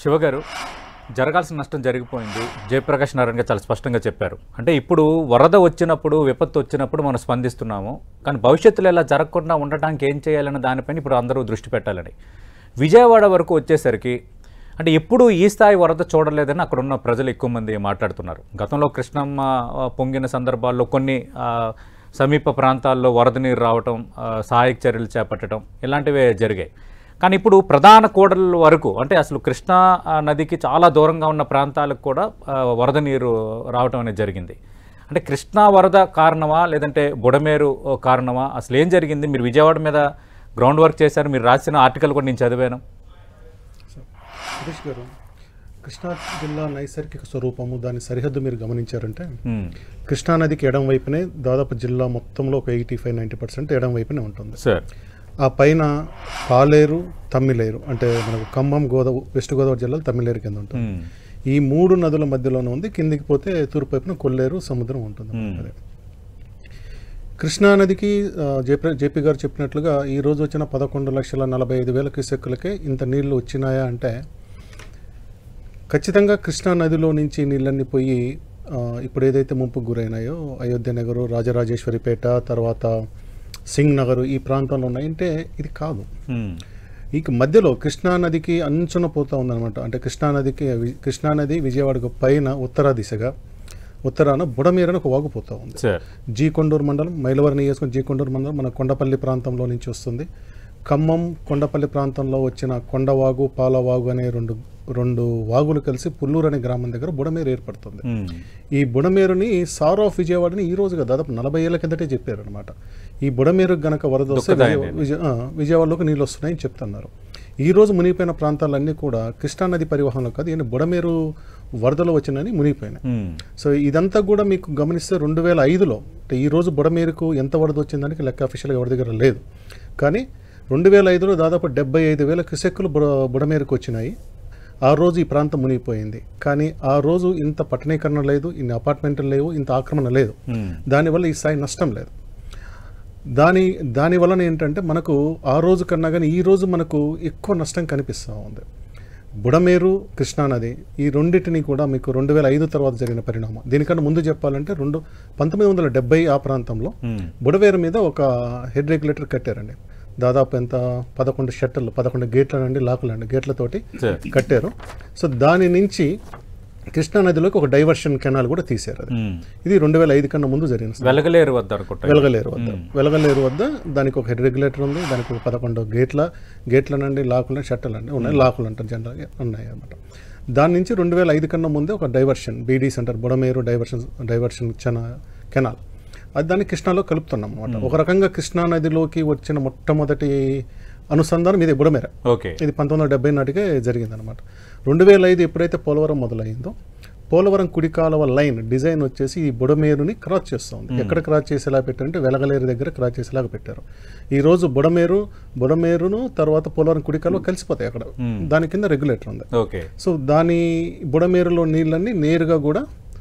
శివగారు జరగాల్సిన నష్టం జరిగిపోయింది జయప్రకాష్ నారాయణ గారు చాలా స్పష్టంగా చెప్పారు అంటే ఇప్పుడు వరద వచ్చినప్పుడు విపత్తు వచ్చినప్పుడు మనం స్పందిస్తున్నాము కానీ భవిష్యత్తులో ఇలా జరగకుండా ఉండటానికి ఏం చేయాలన్న దానిపైన ఇప్పుడు అందరూ దృష్టి పెట్టాలని విజయవాడ వరకు వచ్చేసరికి అంటే ఎప్పుడు ఈ స్థాయి వరద చూడలేదని అక్కడ ఉన్న ప్రజలు ఎక్కువ మంది మాట్లాడుతున్నారు గతంలో కృష్ణమ్మ ఆ, పొంగిన సందర్భాల్లో కొన్ని ఆ, సమీప ప్రాంతాల్లో వరద నీరు రావటం ఆ, సహాయక చర్యలు చేపట్టడం ఇలాంటివే జరిగాయి కానీ ఇప్పుడు ప్రధాన కూడల వరకు అంటే అసలు కృష్ణా ఆ, నదికి చాలా దూరంగా ఉన్న ప్రాంతాలకు కూడా ఆ, వరద నీరు రావటం అనేది జరిగింది అంటే కృష్ణా వరద కారణమా లేదంటే బుడమేరు ఓ, కారణమా అసలు ఏం జరిగింది మీరు విజయవాడ మీద గ్రౌండ్ వర్క్ చేశారు మీరు రాసిన ఆర్టికల్ కూడా నేను చదివాను సురేష్ గారు కృష్ణా జిల్లా నైసర్గిక స్వరూపము దాని సరిహద్దు మీరు గమనించారంటే ఉమ్, కృష్ణా నదికి ఎడం వైపునే దాదాపు జిల్లా మొత్తంలో ఒక ఎయిటీ ఫైవ్ నైంటీ పర్సెంట్ ఎడం వైపునే ఉంటుంది సార్ ఆ పైన పాలేరు తమ్మిలేరు అంటే మనకు ఖమ్మం గోదావరి వెస్ట్ గోదావరి జిల్లాలో తమ్మిలేరు కింద ఉంటుంది ఉమ్, ఈ మూడు నదుల మధ్యలోనే ఉంది కిందికి పోతే తూర్పు వైపున కొల్లేరు సముద్రం ఉంటుంది Hmm. అదే. కృష్ణా నదికి ఆ, జేపీ జేపీ గారు చెప్పినట్లుగా ఈ రోజు వచ్చిన పదకొండు లక్షల నలభై ఐదు వేల క్యూసెక్కులకే ఇంత నీళ్లు వచ్చినాయా అంటే ఖచ్చితంగా కృష్ణా నదిలో నుంచి నీళ్ళన్నీ పోయి ఆ, ఇప్పుడు ఏదైతే ముంపుకు గురైనాయో అయోధ్య నగరు రాజరాజేశ్వరిపేట తర్వాత సింగ్ నగరు ఈ ప్రాంతంలో ఉన్నాయంటే ఇది కాదు ఉమ్, ఇక మధ్యలో కృష్ణా నదికి అంచున పోతా ఉందన్నమాట అంటే కృష్ణా నదికి వి- కృష్ణా నది విజయవాడకు పైన ఉత్తర దిశగా ఉత్తరాన బుడమీరని ఒక వాగు పోతా ఉంది సార్ జీ కొండూరు మండలం మైలవరం నియోజకవర్గం జీ కొండూరు మండలం మన కొండపల్లి ప్రాంతంలో నుంచి వస్తుంది ఖమ్మం కొండపల్లి ప్రాంతంలో వచ్చిన కొండవాగు పాలవాగు అనే రెండు రెండు వాగులు కలిసి పుల్లూరు అనే గ్రామం దగ్గర బుడమేరు ఏర్పడుతుంది ఉమ్, ఈ బుడమేరుని సార్ ఆఫ్ విజయవాడని ఈ రోజుగా దాదాపు నలభై ఏళ్ల కిందటే చెప్పారు అనమాట ఈ బుడమేరు గనక వరద వస్తే దుఃఖదాయకం. విజయ- విజయ- ఆ, విజయవాడలోకి నీళ్ళు వస్తున్నాయని చెప్తున్నారు ఈ రోజు మునిగిపోయిన ప్రాంతాలన్నీ కూడా కృష్ణానది పరివాహంలో కాదు ఈయన బుడమేరు వరదలు వచ్చినాయని మునిగిపోయినాయి ఉమ్, సో ఇదంతా కూడా మీకు గమనిస్తే రెండు వేల ఐదులో అంటే ఈ రోజు బుడమేరుకు ఎంత వరద వచ్చిందానికి లెక్క అఫీషియల్గా ఎవరి దగ్గర లేదు కానీ రెండు వేల ఐదులో దాదాపు డెబ్బై ఐదు వేల క్యూసెక్కులు బుడ బుడమేరుకు వచ్చినాయి ఆ రోజు ఈ ప్రాంతం మునిగిపోయింది కానీ ఆ రోజు ఇంత పట్టణీకరణ లేదు ఇన్ని అపార్ట్మెంట్లు లేవు ఇంత ఆక్రమణ లేదు ఉమ్, దానివల్ల ఈ స్థాయి నష్టం లేదు దాని దాని వలన ఏంటంటే మనకు ఆ రోజు కన్నా కానీ ఈ రోజు మనకు ఎక్కువ నష్టం కనిపిస్తూ ఉంది బుడమేరు కృష్ణానది ఈ రెండింటిని కూడా మీకు రెండు వేల ఐదు తర్వాత జరిగిన పరిణామం దీనికన్నా ముందు చెప్పాలంటే రెండు పంతొమ్మిది వందల డెబ్బై ఆ ప్రాంతంలో ఉమ్, బుడవేరు మీద ఒక హెడ్ రెగ్యులేటర్ కట్టారండి దాదాపు ఎంత పదకొండు షట్టర్లు పదకొండు గేట్ల నుండి లాకులండి గేట్లతోటి సార్ కట్టారు సో దాని నుంచి కృష్ణానదిలోకి ఒక డైవర్షన్ కెనాల్ కూడా తీశారు అది ఉమ్, ఇది రెండు వేల ఐదు కన్నా ముందు జరిగిన సంఘటన. వెలగలేరు వద్ద అనుకుంటా వెలగలేరు వద్ద వెలగలేరు వద్ద దానికి ఒక హెడ్ రెగ్యులేటర్ ఉంది దానికి ఒక పదకొండు గేట్ల గేట్ల నుండి లాకులు షట్టలు అండి ఉన్నాయి లాకులు అంటారు జనరల్గా ఉన్నాయి అన్నమాట దాని నుంచి రెండు వేల ఐదు కన్నా ముందే ఒక డైవర్షన్ బీడీ సెంటర్ బుడమేరు డైవర్షన్ డైవర్షన్ చన కెనాల్ అది దాన్ని కృష్ణాలో కలుపుతున్నాం అనమాట ఒక రకంగా కృష్ణా నదిలోకి వచ్చిన మొట్టమొదటి అనుసంధానం ఇది బుడమేర ఓకే ఇది పంతొమ్మిది వందల డెబ్బై నాటికే జరిగిందనమాట రెండు వేల ఐదు ఎప్పుడైతే పోలవరం మొదలైందో పోలవరం కుడి కాలువ లైన్ డిజైన్ వచ్చేసి ఈ బుడమేరుని క్రాస్ చేస్తుంది ఎక్కడ క్రాస్ చేసేలా పెట్టారంటే వెలగలేరు దగ్గర క్రాస్ చేసేలాగా పెట్టారు ఈ రోజు బుడమేరు బుడమేరును తర్వాత పోలవరం కుడి కాలువ కలిసిపోతాయి అక్కడ దాని కింద రెగ్యులేటర్ ఉంది ఓకే సో దాని బుడమేరులో నీళ్ళన్నీ నేరుగా కూడా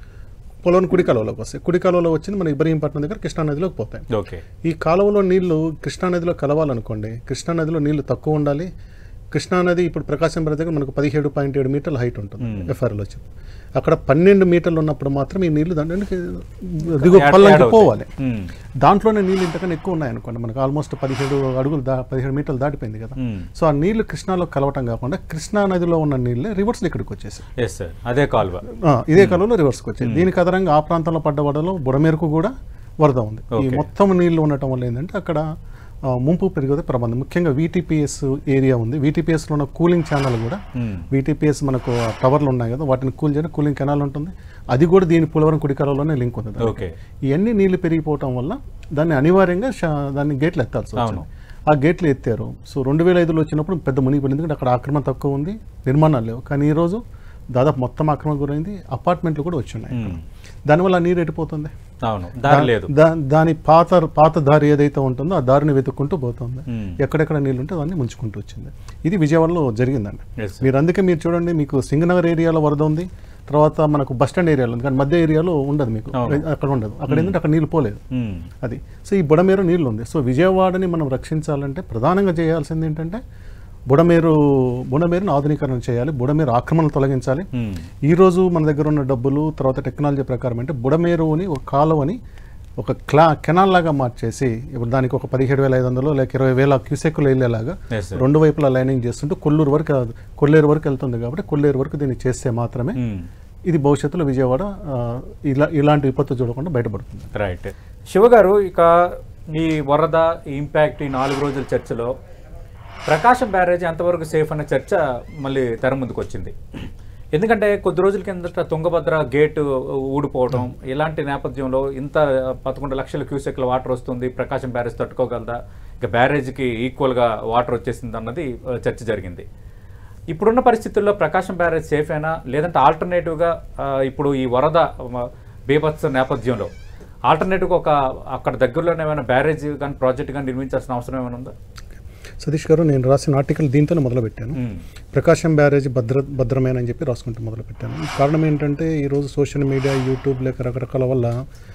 పొలం కుడి కాలువలోకి వస్తాయి కుడి కాలువలో వచ్చింది మన ఇబ్రహీంపట్నం దగ్గర కృష్ణానదిలోకి పోతాయి ఓకే ఈ కాలువలో నీళ్లు కృష్ణానదిలో కలవాలనుకోండి కృష్ణానదిలో నీళ్లు తక్కువ ఉండాలి కృష్ణానది ఇప్పుడు ప్రకాశం బ్రిడ్జ్ దగ్గర మనకు పదిహేడు పాయింట్ ఏడు మీటర్ల హైట్ ఉంటుంది ఎఫ్ఆర్లో వచ్చి అక్కడ పన్నెండు మీటర్లు ఉన్నప్పుడు మాత్రం ఈ నీళ్లు దాంట్లోకి దిగు యాడ్- పల్లంకి యాడ్ అవుతాయి. పోవాలి ఉమ్, దాంట్లోనే నీళ్ళు ఇంతకన్నా ఎక్కువ ఉన్నాయనుకోండి మనకు ఆల్మోస్ట్ పదిహేడు అడుగులు దా పదిహేడు మీటర్లు దాటిపోయింది కదా ఉమ్, సో ఆ నీళ్లు కృష్ణాలో కలవటం కాకుండా కృష్ణా నదిలో ఉన్న నీళ్ళే రివర్స్ ఇక్కడికి వచ్చేసాయి ఎస్ సార్ అదే కాల్వ ఆ, ఇదే కాలంలో రివర్స్కి వచ్చాయి దీనికి అదనంగా ఆ ప్రాంతంలో పడ్డ వడలో బుడమేరకు కూడా వరద ఉంది ఈ Okay. మొత్తం నీళ్లు ఉండటం వల్ల ఏంటంటే అక్కడ ఆ, ముంపు పెరిగే ప్రబంధం ముఖ్యంగా వీటీపీఎస్ ఏరియా ఉంది వీటీపీఎస్లో ఉన్న కూలింగ్ ఛానల్ కూడా ఉమ్, వీటీపీఎస్ మనకు ఆ టవర్లు ఉన్నాయి కదా వాటిని కూల్ చేయడం కూలింగ్ కెనాల్ ఉంటుంది అది కూడా దీని పోలవరం కుడికాలంలోనే లింక్ ఉంది దానికి. ఓకే ఇవన్నీ నీళ్లు పెరిగిపోవటం వల్ల దాన్ని అనివార్యంగా షా- దాన్ని గేట్లు ఎత్తాల్సి వచ్చింది అవును. ఆ గేట్లు ఎత్తారు సో రెండు వేల ఐదులో వచ్చినప్పుడు పెద్ద మునిగిపోయింది ఎందుకంటే అక్కడ ఆక్రమణ తక్కువ ఉంది నిర్మాణాలు లేవు కానీ ఈ రోజు దాదాపు మొత్తం ఆక్రమణ గురైంది అపార్ట్మెంట్లు కూడా వచ్చి ఉన్నాయి ఉమ్, దానివల్ల ఆ నీరు ఎట్టిపోతుంది అవును దారి లేదు దా- దాని పాత పాత దారి ఏదైతే ఉంటుందో ఆ దారిని వెతుక్కుంటూ పోతుంది ఉమ్, ఎక్కడెక్కడ నీళ్ళు ఉంటే దాన్ని ముంచుకుంటూ వచ్చింది ఇది విజయవాడలో జరిగిందండి ఎస్ మీరు అందుకే మీరు చూడండి మీకు సింగనగర్ ఏరియాలో వరద ఉంది తర్వాత మనకు బస్ స్టాండ్ ఏరియాలో ఉంది కానీ మధ్య ఏరియాలో ఉండదు మీకు అవును. అక్కడ ఉండదు అక్కడ ఏంటంటే అక్కడ నీళ్ళు పోలేదు ఉమ్, అది సో ఈ బుడమేర నీళ్ళు ఉంది సో విజయవాడని మనం రక్షించాలంటే ప్రధానంగా చేయాల్సింది ఏంటంటే బుడమేరు బుడమేరును ఆధునీకరణ చేయాలి బుడమేరు ఆక్రమణలు తొలగించాలి ఉమ్, ఈ రోజు మన దగ్గర ఉన్న డబ్బులు తర్వాత టెక్నాలజీ ప్రకారం అంటే బుడమేరుని ఒక కాలువని ఒక క్లా కెనాల్ లాగా మార్చేసి ఇప్పుడు దానికి ఒక పదిహేడు వేల ఐదు వందలు లేక ఇరవై వేల క్యూసెక్కులు వెళ్ళేలాగా yes sir. రెండు వైపులా లైనింగ్ చేస్తుంటే కొల్లూరు వరకు కొల్లేరు వరకు వెళ్తుంది కాబట్టి కొల్లేరు వరకు దీన్ని చేస్తే మాత్రమే ఉమ్. ఇది భవిష్యత్తులో విజయవాడ ఆ, ఇలా ఇలాంటి విపత్తు చూడకుండా బయటపడుతుంది రైట్ శివ గారు ఇక ఈ వరద ఈ ఇంపాక్ట్ ఈ నాలుగు రోజుల చర్చలో ప్రకాశం బ్యారేజ్ ఎంతవరకు సేఫ్ అనే చర్చ మళ్ళీ తెర ముందుకు వచ్చింది ఎందుకంటే కొద్ది రోజుల కిందట తుంగభద్ర గేట్ ఊడిపోవడం ఇలాంటి నేపథ్యంలో ఇంత పదకొండు లక్షల క్యూసెక్ల వాటర్ వస్తుంది ప్రకాశం బ్యారేజ్ తట్టుకోగలదా ఇక బ్యారేజ్కి ఈక్వల్గా వాటర్ వచ్చేసింది అన్నది ఆ, చర్చ జరిగింది ఇప్పుడున్న పరిస్థితుల్లో ప్రకాశం బ్యారేజ్ సేఫ్ అయినా లేదంటే ఆల్టర్నేటివ్గా ఇప్పుడు ఈ వరద మ, బీభత్స నేపథ్యంలో ఆల్టర్నేటివ్గా ఒక అక్కడ దగ్గరలోనే ఏమైనా బ్యారేజ్ కానీ ప్రాజెక్ట్ కానీ నిర్మించాల్సిన అవసరం ఏమైనా ఉందా సతీష్ గారు నేను రాసిన ఆర్టికల్ దీంతోనే మొదలుపెట్టాను ఉమ్, ప్రకాశం బ్యారేజ్ భద్ర భద్రమేనని చెప్పి రాసుకుంటూ మొదలుపెట్టాను కారణం ఏంటంటే ఈరోజు సోషల్ మీడియా యూట్యూబ్ లేక రకరకాల వల్ల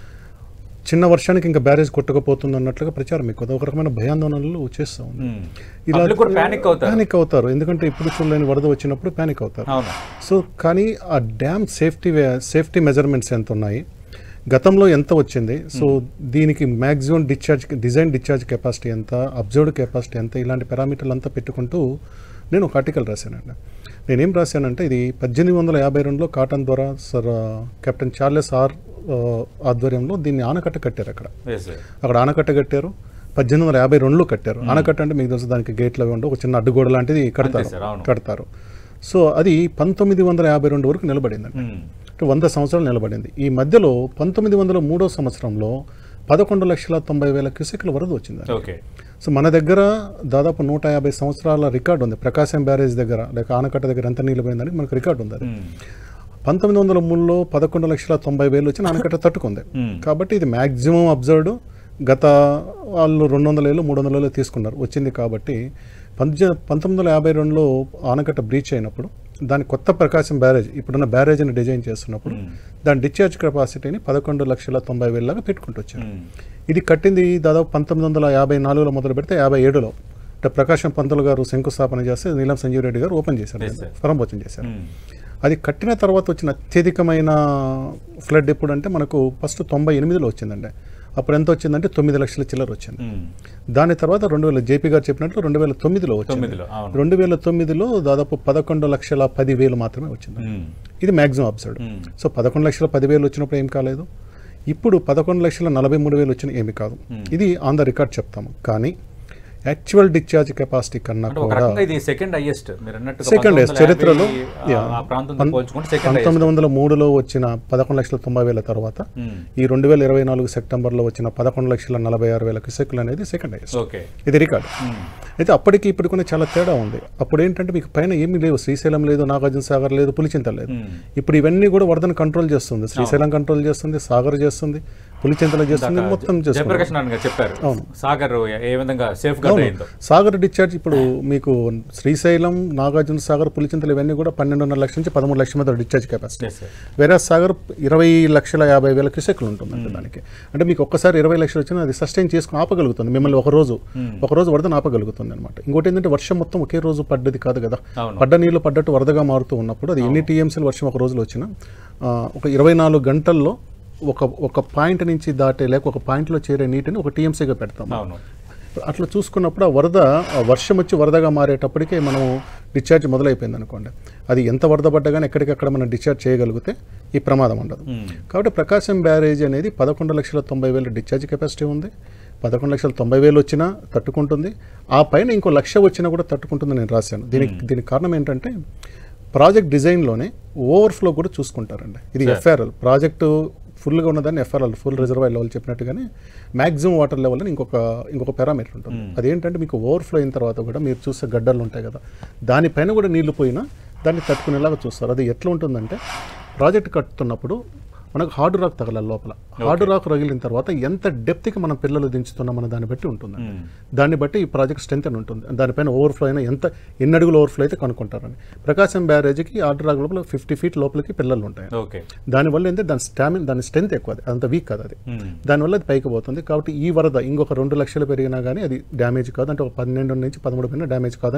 చిన్న వర్షానికి ఇంకా బ్యారేజ్ కొట్టకపోతుంది అన్నట్లుగా ప్రచారం ఎక్కువ ఒక రకమైన భయాందోళనలు చేస్తూ ఉంది ఉమ్. ఇలా Public కూడా ప్యానిక్ అవుతారు ప్యానిక్ అవుతారు ఎందుకంటే ఇప్పుడు చూడలేని వరద వచ్చినప్పుడు ప్యానిక్ అవుతారు అవును సో కానీ ఆ డ్యామ్ సేఫ్టీ సేఫ్టీ మెజర్మెంట్స్ ఎంత ఉన్నాయి గతంలో ఎంత వచ్చింది సో దీనికి maximum discharge design discharge capacity ఎంత అబ్జర్వ్డ్ కెపాసిటీ ఎంత ఇలాంటి పారామీటర్లు అంతా పెట్టుకుంటూ నేను ఒక ఆర్టికల్ రాశానండి నేనేం రాశానంటే ఇది పద్దెనిమిది వందల యాభై రెండులో కాటన్ ద్వారా సర్ కెప్టెన్ చార్లెస్ ఆర్ ఆ, ఆధ్వర్యంలో దీన్ని ఆనకట్ట కట్టారు అక్కడ ఎస్ సార్ అక్కడ ఆనకట్ట కట్టారు పద్దెనిమిది వందల యాభై రెండులో కట్టారు ఆనకట్ట అంటే మీకు తెలుసు దానికి గేట్లు అవి ఉండవు ఒక చిన్న అడ్డుగోడ లాంటిది కడతారు సార్, అవును. కడతారు సో అది పంతొమ్మిది వందల యాభై రెండు వరకు నిలబడిందండి ఉమ్, అంటే వంద సంవత్సరాలు నిలబడింది ఈ మధ్యలో పంతొమ్మిది వందల మూడో సంవత్సరంలో పదకొండు లక్షల తొంభై వేల క్యూసెక్ల వరద వచ్చింది ఓకే సో మన దగ్గర దాదాపు నూట యాభై సంవత్సరాల రికార్డు ఉంది ప్రకాశం బ్యారేజ్ దగ్గర లేక ఆనకట్ట దగ్గర ఎంత నీళ్ళు పోయిందని మనకు రికార్డు ఉంది అది ఉమ్, పంతొమ్మిది వందల మూడులో పదకొండు లక్షల తొంభై వేలు వచ్చి ఆనకట్ట తట్టుకుంది ఉమ్, కాబట్టి ఇది మ్యాక్సిమం అబ్జర్వ్డ్ గత వాళ్ళు రెండు వందల ఏళ్ళు మూడు వందల ఏళ్ళు తీసుకున్నారు వచ్చింది కాబట్టి పంతొమ్మిది పంతొమ్మిది వందల యాభై రెండులో ఆనకట్ట బ్రీచ్ అయినప్పుడు దాని కొత్త ప్రకాశం బ్యారేజ్ ఇప్పుడున్న బ్యారేజ్ని డిజైన్ చేస్తున్నప్పుడు ఉమ్, దాని డిశ్చార్జ్ కెపాసిటీని పదకొండు లక్షల తొంభై వేలలాగా పెట్టుకుంటూ వచ్చారు ఉమ్, ఇది కట్టింది దాదాపు పంతొమ్మిది వందల యాభై నాలుగులో మొదలు పెడితే యాభై ఏడులో అంటే ప్రకాశం పంతులు గారు శంకుస్థాపన చేస్తే నీలం సంజీవ్ రెడ్డి గారు ఓపెన్ చేశారు Yes, sir. ప్రారంభోత్సవం చేశారు ఉమ్, అది కట్టిన తర్వాత వచ్చిన అత్యధికమైన ఫ్లడ్ ఎప్పుడు అంటే మనకు ఫస్ట్ తొంభై ఎనిమిదిలో వచ్చిందండి అప్పుడు ఎంత వచ్చిందంటే తొమ్మిది లక్షల చిల్లర వచ్చింది ఉమ్, దాని తర్వాత రెండు వేల జేపీ గారు చెప్పినట్లు రెండు వేల తొమ్మిదిలో వచ్చింది తొమ్మిదిలో అవును రెండు వేల తొమ్మిదిలో దాదాపు పదకొండు లక్షల పది వేలు మాత్రమే వచ్చింది ఉమ్, ఇది మ్యాక్సిమం అబ్సర్డ్ ఉమ్, సో పదకొండు లక్షల పదివేలు వచ్చినప్పుడు ఏం కాలేదు ఇప్పుడు పదకొండు లక్షల నలభై మూడు వేలు వచ్చిన ఏమి కాదు Hmm. ఇది ఆన్ ద రికార్డ్ చెప్తాము కానీ యాక్చువల్ డిశ్చార్జ్ కెపాసిటీ కన్నా అంటే ఒక కూడా రకంగా ఇది సెకండ్ హైయెస్ట్ మీరు అన్నట్టుగా Second highest. 1950 చరిత్రలో, ఆ- yeah. ఆ ప్రాంతంతో పం- పోల్చుకుంటే సెకండ్ పంతొమ్మిది వందల మూడులో వచ్చిన పదకొండు లక్షల తొంభై వేల తర్వాత ఈ రెండు వేల ఇరవై నాలుగు సెప్టెంబర్లో వచ్చిన పదకొండు లక్షల నలభై ఆరు వేల క్యూసెక్లు అనేది సెకండ్ హైయెస్ట్ ఓకే ఇది రికార్డ్ అయితే అప్పటికి ఇప్పటికి చాలా తేడా ఉంది అప్పుడు ఏంటంటే మీకు పైన ఏమీ లేవు శ్రీశైలం లేదు నాగార్జున సాగర్ లేదు పులిచింత లేదు ఇప్పుడు ఇవన్నీ కూడా వరదను కంట్రోల్ చేస్తుంది శ్రీశైలం కంట్రోల్ చేస్తుంది సాగర్ చేస్తుంది పులిచింతలు చేస్తుంది మొత్తం చేస్తుంది జయప్రకాష్ నారాయణ గారు చెప్పారు సాగర్ ఏ- ఏ విధంగా సేఫ్ గా అయిందో సాగర్ డిశ్చార్జ్ ఇప్పుడు మీకు శ్రీశైలం నాగార్జున సాగర్ పులిచింతలు ఇవన్నీ కూడా పన్నెండున్నర లక్షల నుంచి పదమూడు లక్షల మధ్య డిశ్చార్జ్ కెపాసిటీ ఎస్ సార్ వేరే సాగర్ ఇరవై లక్షల యాభై వేల క్యూసెక్లు ఉంటుంది అంటే దానికి అంటే మీకు ఒక్కసారి ఇరవై లక్షలు వచ్చినా అది సస్టైన్ చేసుకుని ఆపగలుగుతుంది మిమ్మల్ని ఒక రోజు ఒక రోజు వరదను ఆపగలుగుతుంది అనమాట ఇంకోటి ఏంటంటే వర్షం మొత్తం ఒకే రోజు పడ్డది కాదు కదా అవును పడ్డ నీళ్ళు పడ్డట్టు వరదగా మారుతూ ఉన్నప్పుడు అది ఎన్ని టీఎంసీలు వర్షం ఒక రోజులో వచ్చినా ఆ, ఒక ఇరవై నాలుగు గంటల్లో ఒక ఒక పాయింట్ నుంచి దాటే లేక ఒక పాయింట్లో చేరే నీటిని ఒక టీఎంసీగా పెడతాం అవును అట్లా చూసుకున్నప్పుడు ఆ వరద ఆ వర్షం వచ్చి వరదగా మారేటప్పటికే మనం డిశ్చార్జ్ మొదలైపోయింది అనుకోండి అది ఎంత వరద పడ్డా కానీ ఎక్కడికక్కడ మనం డిశ్చార్జ్ చేయగలిగితే ఈ ప్రమాదం ఉండదు ఉమ్, కాబట్టి ప్రకాశం బ్యారేజ్ అనేది పదకొండు లక్షల తొంభై వేల డిశ్చార్జ్ కెపాసిటీ ఉంది పదకొండు లక్షల తొంభై వేలు వచ్చినా తట్టుకుంటుంది ఆ పైన ఇంకో లక్ష వచ్చినా కూడా తట్టుకుంటుంది నేను రాశాను దీనికి దీనికి కారణం ఏంటంటే ప్రాజెక్ట్ డిజైన్లోనే ఓవర్ఫ్లో కూడా చూసుకుంటారండి ఇది ఎఫ్ఆర్ఎల్ ప్రాజెక్టు ఫుల్గా ఉన్నదాన్ని ఎఫ్ఆర్ఎల్ ఫుల్ రిజర్వాయర్ లెవెల్ చెప్పినట్టుగానే మ్యాక్సిమం వాటర్ లెవెల్ అని ఇంకొక ఇంకొక పారామీటర్ ఉంటుంది అదేంటంటే మీకు ఓవర్ఫ్లో అయిన తర్వాత కూడా మీరు చూసే గడ్డలు ఉంటాయి కదా దానిపైన కూడా నీళ్లు పోయినా దాన్ని తట్టుకునేలాగా చూస్తారు అది ఎట్లా ఉంటుందంటే ప్రాజెక్ట్ కట్టుతున్నప్పుడు మనకు హార్డ్ రాక్ తగలాలి లోపల హార్డ్ రాక్ రగిలిన తర్వాత ఎంత డెప్త్కి మనం పిల్లలు దించుతున్నాం అన్న దాన్ని బట్టి ఉంటుంది ఉమ్, దాన్ని బట్టి ఈ ప్రాజెక్ట్ స్ట్రెంత్ అని ఉంటుంది దానిపైన ఓవర్ఫ్లో అయినా ఎంత ఎన్ని అడుగులు ఓవర్ఫ్లో అయితే కనుక్కుంటారని ప్రకాశం బ్యారేజ్కి ఆర్డర్ రాక్ లోపల ఫిఫ్టీ ఫీట్ లోపలికి పిల్లలు ఉంటాయి ఓకే దానివల్ల ఏంటంటే దాని స్టామిన్ దాని స్ట్రెంత్ ఎక్కువ అది అంత వీక్ కాదు అది ఉమ్, దానివల్ల అది పైకి పోతుంది కాబట్టి ఈ వరద ఇంకొక రెండు లక్షలు పెరిగినా కానీ అది డ్యామేజ్ కాదు అంటే ఒక పన్నెండు నుంచి పదమూడు పైన డ్యామేజ్ కాదని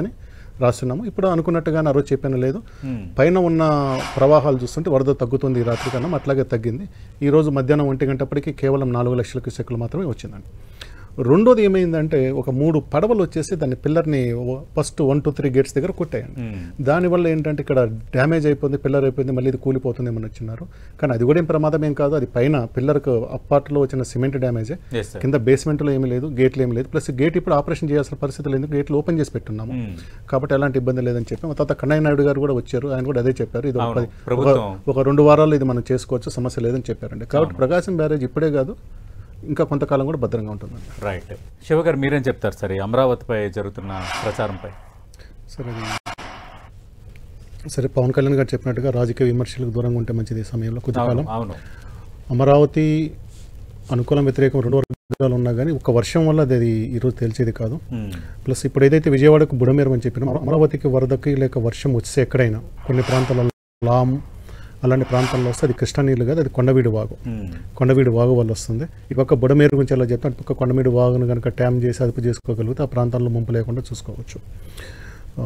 రాస్తున్నాము ఇప్పుడు అనుకున్నట్టుగానే ఆ రోజు చెప్పాను లేదు ఉమ్. పైన ఉన్న ప్రవాహాలు చూస్తుంటే వరద తగ్గుతుంది ఈ రాత్రి కన్నా అట్లాగే తగ్గింది ఈ రోజు మధ్యాహ్నం ఒంటి గంటప్పటికి కేవలం నాలుగు లక్షల క్యూసెక్లు మాత్రమే వచ్చిందండి రెండోది ఏమైందంటే ఒక మూడు పడవలు వచ్చేసి దాన్ని పిల్లర్ని first one two three gates దగ్గర కొట్టాయండి ఉమ్. దానివల్ల ఏంటంటే ఇక్కడ డ్యామేజ్ అయిపోయింది పిల్లర్ అయిపోయింది మళ్ళీ ఇది కూలిపోతుంది ఏమని వచ్చినారు కానీ అది కూడా ఏం ప్రమాదం ఏం కాదు అది పైన పిల్లర్కు అప్పార్ట్లో వచ్చిన సిమెంట్ డ్యామేజే ఎస్ సార్ కింద బేస్మెంట్లో ఏమీ లేదు గేట్లు ఏమీ లేదు ప్లస్ గేట్ ఇప్పుడు ఆపరేషన్ చేయాల్సిన పరిస్థితి లేదు గేట్లు ఓపెన్ చేసి పెట్టున్నాము ఉమ్. కాబట్టి ఎలాంటి ఇబ్బంది లేదని చెప్పి మా తర్వాత కన్నయ్య నాయుడు గారు కూడా వచ్చారు ఆయన కూడా అదే చెప్పారు ఇది ఒక అవును. పది- ప్రభుత్వం. ఒక- ఒక రెండు వారాల్లో ఇది మనం చేసుకోవచ్చు సమస్య లేదని చెప్పారండి కాబట్టి ప్రకాశం బ్యారేజ్ ఇప్పుడే కాదు ఇంకా కొంతకాలం కూడా భద్రంగా ఉంటుందండి రైట్ శివ గారు మీరేం చెప్తారు సరే అమరావతిపై జరుగుతున్న ప్రచారంపై సరే అది సరే పవన్ కళ్యాణ్ గారు చెప్పినట్టుగా రాజకీయ విమర్శలకు దూరంగా ఉంటే మంచిది ఈ సమయంలో అవును కొద్దికాలం అవును అమరావతి అనుకూలం వ్యతిరేకం రెండు వర్గాలు ఉన్నా కానీ ఒక వర్షం వల్ల అది ఈరోజు తెలిసేది కాదు ఉమ్. ప్లస్ ఇప్పుడు ఏదైతే విజయవాడకు బుడమేరం అని చెప్పినా అమరావతికి వరదకి లేక వర్షం వచ్చే ఎక్కడైనా కొన్ని ప్రాంతాలలో లామ్ అలాంటి ప్రాంతాల్లో వస్తే అది కృష్ణా నీళ్ళు కాదు అది కొండవీడు వాగు ఉమ్. కొండవీడు వాగు వల్ల వస్తుంది ఈ పక్క బుడమేరు గురించి ఎలా చెప్తే అటు పక్క కొండవీడు వాగును కనుక ట్యామ్ చేసి అదుపు చేసుకోగలిగితే ఆ ప్రాంతాల్లో ముంపు లేకుండా చూసుకోవచ్చు ఆ,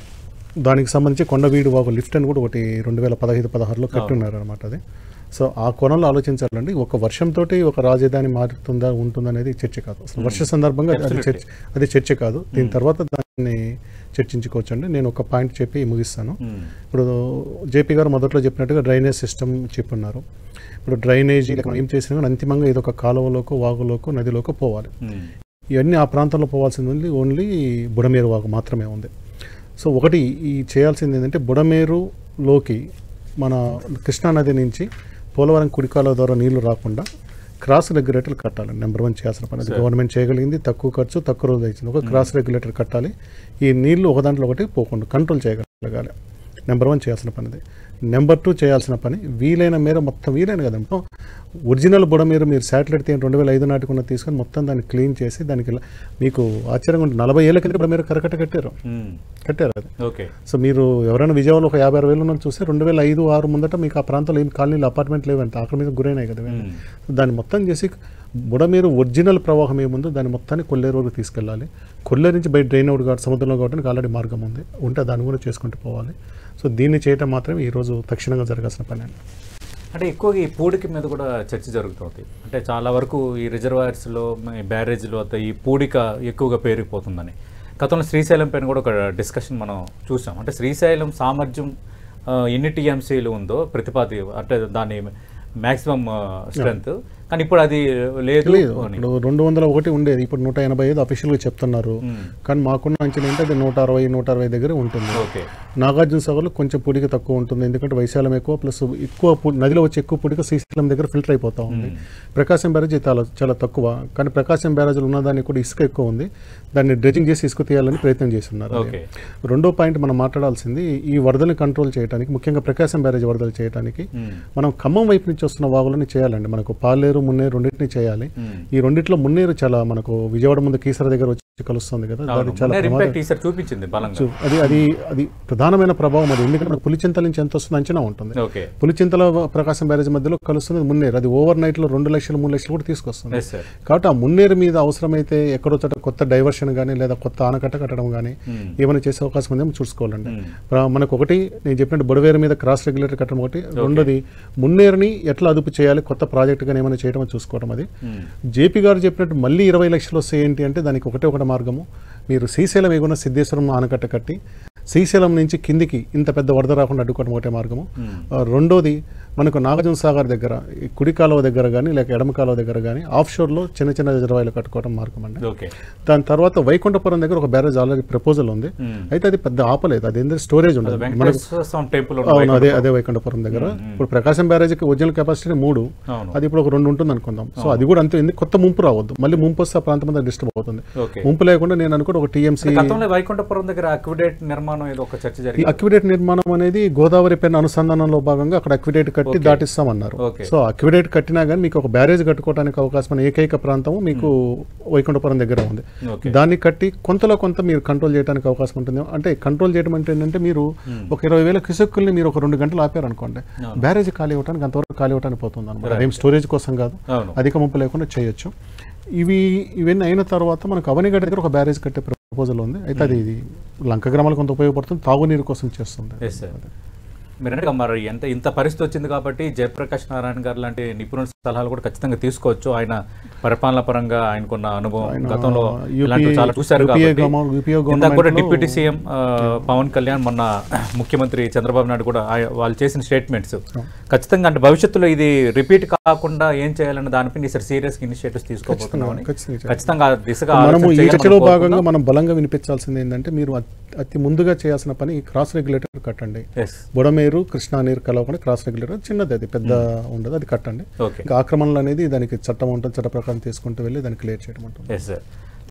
దానికి సంబంధించి కొండవీడు వాగు లిఫ్ట్ అని కూడా ఒకటి రెండు వేల పదహైదు పదహారులో కట్టున్నారు అనమాట అది సో ఆ కోణంలో ఆలోచించాలండి ఒక వర్షంతో ఒక రాజధాని మారుతుందా ఉంటుందనేది చర్చ కాదు అసలు వర్ష సందర్భంగా అది చర్చ అది చర్చ కాదు దీని తర్వాత దాన్ని చర్చించుకోవచ్చు అండి నేను ఒక పాయింట్ చెప్పి ముగిస్తాను ఉమ్. ఇప్పుడు జేపీ గారు మొదట్లో చెప్పినట్టుగా డ్రైనేజ్ సిస్టమ్ చెప్పున్నారు ఇప్పుడు డ్రైనేజ్ ఏం చేసినా కానీ అంతిమంగా ఇది ఒక కాలువలోకో వాగులోకో నదిలోకో పోవాలి ఉమ్. ఇవన్నీ ఆ ప్రాంతంలో పోవాల్సింది ఉంది ఓన్లీ బుడమేరు వాగు మాత్రమే ఉంది సో ఒకటి ఈ చేయాల్సింది ఏంటంటే బుడమేరులోకి మన కృష్ణానది నుంచి పోలవరం కుడికాల ద్వారా నీళ్లు రాకుండా క్రాస్ రెగ్యులేటర్ కట్టాలి నెంబర్ వన్ చేయాల్సిన పని అది గవర్నమెంట్ చేయగలిగింది తక్కువ ఖర్చు తక్కువ రోజు ఇచ్చింది ఒక క్రాస్ రెగ్యులేటర్ కట్టాలి ఈ నీళ్లు ఒక దాంట్లో ఒకటి పోకుండా కంట్రోల్ చేయగలగాలి నెంబర్ వన్ చేయాల్సిన పని అది నెంబర్ టూ చేయాల్సిన పని వీలైన మేర మొత్తం వీలైన కదా మొత్తం ఒరిజినల్ బుడ మీరు మీరు శాటిలైట్ తీయండి రెండు వేల ఐదు నాటికున్న తీసుకొని మొత్తం దాన్ని క్లీన్ చేసి దానికి ఇలా- మీకు ఆశ్చర్యంగా ఉంటుంది నలభై ఏళ్ళ కింద మీరు కరకట్ట కట్టారు ఉమ్. కట్టారు అది ఓకే సో మీరు ఎవరైనా విజయవాడలో ఒక యాభై అరవై వేలు ఉన్న చూస్తే రెండు వేల ఐదు ఆరు ముందట మీకు ఆ ప్రాంతంలో ఏం కాలనీలు అపార్ట్మెంట్ లేవంటే అక్కడ మీద గురైనాయి కదా ఇవన్నీ. ఉమ్. సో దాన్ని మొత్తం చేసి బుడమేరు ఒరిజినల్ ప్రవాహం ఏముందో దాన్ని మొత్తాన్ని కొల్లేరు వరకు తీసుకెళ్ళాలి కొల్లేరు నుంచి బయట డ్రైన్ అవుట్ కాబట్టి సముద్రంలో కాబట్టి ఆల్రెడీ మార్గం ఉంది ఉంటే దాన్ని కూడా చేసుకుంటూ పోవాలి సో దీన్ని చేయటం మాత్రమే ఈరోజు తక్షణంగా జరగాల్సిన పని అండి అంటే ఎక్కువగా ఈ పూడిక మీద కూడా చర్చ జరుగుతుంది అంటే చాలా వరకు ఈ రిజర్వాయర్స్లో బ్యారేజ్లో అంతా ఈ పూడిక ఎక్కువగా పేరుకుపోతుందని గతంలో శ్రీశైలం పైన కూడా ఒక డిస్కషన్ మనం చూసాం అంటే శ్రీశైలం సామర్థ్యం ఆ, ఎన్ని టీఎంసీలు ఉందో ప్రతిపాది అంటే దాని మ్యాక్సిమం స్ట్రెంత్ కానీ ఇప్పుడు అది లేదు లేదు అని ఇప్పుడు రెండు వందల ఒకటి ఉండేది ఇప్పుడు నూట ఎనభై ఐదు అఫీషియల్గా చెప్తున్నారు ఉమ్. కానీ మాకున్న అంచనా ఏంటంటే అది నూట అరవై నూట అరవై దగ్గర ఉంటుంది ఓకే నాగార్జున సాగర్లో కొంచెం పుడిక తక్కువ ఉంటుంది ఎందుకంటే వైశాల్యం ఎక్కువ ప్లస్ ఎక్కువ పు- నదిలో వచ్చే ఎక్కువ పుడిక శ్రీశైలం దగ్గర ఫిల్టర్ అయిపోతా ఉంది ప్రకాశం బ్యారేజ్ చాలా చాలా తక్కువ కానీ ప్రకాశం బ్యారేజ్లో ఉన్నదానికి కూడా ఇసుక ఎక్కువ ఉంది దాన్ని డ్రెజింగ్ చేసి ఇసుక తీయాలని ప్రయత్నం చేస్తున్నారు ఓకే రెండో పాయింట్ మనం మాట్లాడాల్సింది ఈ వరదల్ని కంట్రోల్ చేయడానికి ముఖ్యంగా ప్రకాశం బ్యారేజ్ వరదలు చేయడానికి ఉమ్. మనం ఖమ్మం వైపు నుంచి వస్తున్న వాగులని చేయాలండి మనకు పాలేరు మున్నేరు రెండింటిని చేయాలి ఉమ్. ఈ రెండిట్లో మున్నేరు చాలా మనకు విజయవాడ ముందు కీసర దగ్గర వచ్చి కలుస్తుంది కదా అది చాలా ప్రమాదం ఇంపాక్ట్ ఈసారి చూపించింది బలంగా చూ- అది అది అది ప్రధానమైన ప్రభావం అది ఎందుకంటే మనకు పులిచింతల నుంచి ఎంత వస్తుంది అంచనా ఉంటుంది ఓకే పులిచింతల ప్రకాశం బ్యారేజ్ మధ్యలో కలుస్తుంది మున్నేరు అది ఓవర్ నైట్ లో రెండు లక్షలు మూడు లక్షలు కూడా తీసుకొస్తుంది ఎస్ సార్ కాబట్టి ఆ మున్నేరు మీద అవసరమైతే ఎక్కడో చోట కొత్త డైవర్షన్ కానీ లేదా కొత్త ఆనకట్ట కట్టడం కానీ ఉమ్. ఏమైనా చేసే అవకాశం ఉందేమో చూసుకోవాలండి ఉమ్. ప్ర- మనకు ఒకటి నేను చెప్పినట్టు బుడవేరు మీద క్రాస్ రెగ్యులేటర్ కట్టడం ఒకటి రెండోది మున్నేరుని ఎట్లా అదుపు చేయాలి కొత్త ప్రాజెక్ట్ కానీ ఏమైనా చేయడం చూసుకోవడం అది ఉమ్. జేపీ గారు చెప్పినట్టు మళ్ళీ ఇరవై లక్షలు వస్తాయి ఏంటి అంటే దానికి ఒకటే ఒకటి మార్గము మీరు శ్రీశైలం ఎగున సిద్ధేశ్వరం ఆనకట్ట కట్టి శ్రీశైలం నుంచి కిందికి ఇంత పెద్ద వరద రాకుండా అడ్డుకోవడం ఒకటే మార్గము ఉమ్. ఆ, రెండోది మనకు నాగార్జున సాగర్ దగ్గర ఈ కుడి కాలువ దగ్గర కానీ లేక ఎడమ కాలువ దగ్గర కానీ ఆఫ్ షోర్లో చిన్న చిన్న రిజర్వాయర్లు కట్టుకోవడం మార్గం అండి ఓకే దాని తర్వాత వైకుంఠపురం దగ్గర ఒక బ్యారేజ్ ఆల్రెడీ ప్రపోజల్ ఉంది ఉమ్. అయితే అది పెద్ద ఆపలేదు అది ఏంటంటే స్టోరేజ్ ఉండదు మనకు వెంకటేశ్వర స్వామి టెంపుల్ అవును అదే అదే వైకుంఠపురం దగ్గర ఇప్పుడు ప్రకాశం బ్యారేజ్కి ఒరిజినల్ కెపాసిటీ మూడు అవును అది ఇప్పుడు ఒక రెండు ఉంటుంది అనుకుందాం సో అది కూడా అంతే ఎందుకు కొత్త ముంపు రావద్దు మళ్ళీ ముంపు వస్తే ఆ ప్రాంతం అంతా డిస్టర్బ్ అవుతుంది ఓకే ముంపు లేకుండా నేను అనుకుంటే ఒక టీఎంసీ గతంలో వైకుంఠపురం దగ్గర అక్విడేట్ నిర్మాణం ఏదో ఒక చర్చ ఈ జరిగింది అక్విడేట్ నిర్మాణం అనేది గోదావరి పెన్ అనుసంధానంలో భాగంగా అక్కడ అక్విడేట్ కట్టి దాటిస్తామన్నారు ఓకే సో అక్విడేట్ కట్టినా కానీ మీకు ఒక బ్యారేజ్ కట్టుకోవడానికి అవకాశం ఉన్న ఏకైక ప్రాంతం మీకు వైకుంఠపురం దగ్గర ఉంది ఓకే దాన్ని కట్టి కొంతలో కొంత మీరు కంట్రోల్ చేయడానికి అవకాశం ఉంటుంది అంటే కంట్రోల్ చేయడం అంటే ఏంటంటే మీరు ఒక ఇరవై వేల క్యూసెక్కుల్ని మీరు ఒక రెండు గంటలు ఆపారు అనుకోండి బ్యారేజ్ ఖాళీ అవ్వడానికి అంతవరకు ఖాళీ అవ్వడానికి పోతుంది అనమాట అదేం స్టోరేజ్ కోసం కాదు అవును అధిక ముంపు లేకుండా చేయొచ్చు ఇవి ఇవన్నీ అయిన తర్వాత మనకు అవనిగడ్డ దగ్గర ఒక బ్యారేజ్ కట్టే ప్రపోజల్ ఉంది అయితే అది ఇది లంక గ్రామాలకు కొంత ఉపయోగపడుతుంది తాగునీరు కోసం చేస్తుంది ఎస్ సార్ మీరు అంటే మరి ఎంత ఇంత పరిస్థితి వచ్చింది కాబట్టి జయప్రకాష్ నారాయణ గారు లాంటి నిపుణుల సలహాలు కూడా ఖచ్చితంగా తీసుకోవచ్చు ఆయన పరిపాలన పరంగా ఆయనకున్న అనుభవం గతంలో UPA ఇలాంటివి చాలా చూశారు UPA కాబట్టి గవర్నమెంట్- UPA ఇందాక కూడా గవర్నమెంట్లో- డిప్యూటీ సీఎం ఆ, పవన్ కళ్యాణ్ మొన్న ముఖ్యమంత్రి చంద్రబాబు నాయుడు కూడా ఆయ- వాళ్ళు చేసిన స్టేట్మెంట్స్ ఖచ్చితంగా అంటే భవిష్యత్తులో ఇది రిపీట్ కాకుండా ఏం చేయాలన్న దానిపై ఈసారి సీరియస్ ఇనిషియేటివ్స్ తీసుకోబోతున్నామని ఖచ్చితంగా చేయాలి. ఖచ్చితంగా ఆ దిశగా మనము ఆలోచన ఈ చేయాలని చర్చలో మనం భాగంగా మనం బలంగా వినిపించాల్సింది ఏంటంటే మీరు అతి- అతి ముందుగా చేయాల్సిన పని క్రాస్ రెగ్యులేటర్ కట్టండి కోరుకుంటున్నాం. Yes. బుడమేరు కృష్ణా నీరు కలవకుండా క్రాస్ రెగ్యులేటర్ చిన్నది అది పెద్ద ఉండదు అది కట్టండి ఓకే ఇంకా ఆక్రమణలు అనేది దానికి చట్టం ఉంటుంది చట్ట ప్రకారం తీసుకుంటూ వెళ్ళి దాన్ని క్లియర్ చేయడం ఉంటుంది ఎస్ సార్